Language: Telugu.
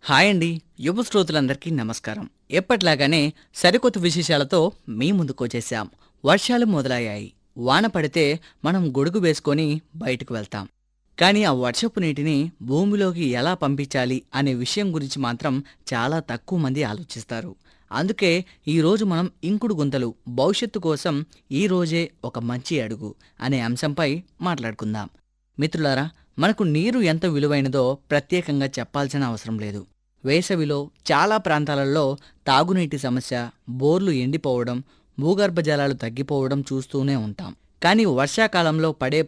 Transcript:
హాయ్ అండి యువ శ్రోతలందరికీ నమస్కారం ఎప్పట్లాగానే సరికొత్త విశేషాలతో మీ ముందుకు వచ్చేసాం వర్షాలు మొదలయ్యాయి వాన పడితే మనం గొడుగు వేసుకొని బయటకు వెళ్తాం కానీ ఆ వర్షపు నీటిని భూమిలోకి ఎలా పంపించాలి అనే విషయం గురించి మాత్రం చాలా తక్కువ మంది ఆలోచిస్తారు అందుకే ఈరోజు మనం ఇంకుడు గుంతలు భవిష్యత్తు కోసం ఈ రోజే ఒక మంచి అడుగు అనే అంశంపై మాట్లాడుకుందాం మిత్రులారా మనకు నీరు ఎంత విలువైనదో ప్రత్యేకంగా చెప్పాల్సిన అవసరం లేదు వేసవిలో చాలా ప్రాంతాలలో తాగునీటి సమస్య బోర్లు ఎండిపోవడం భూగర్భ జలాలు తగ్గిపోవడం చూస్తూనే ఉంటాం కానీ వర్షాకాలంలో పడే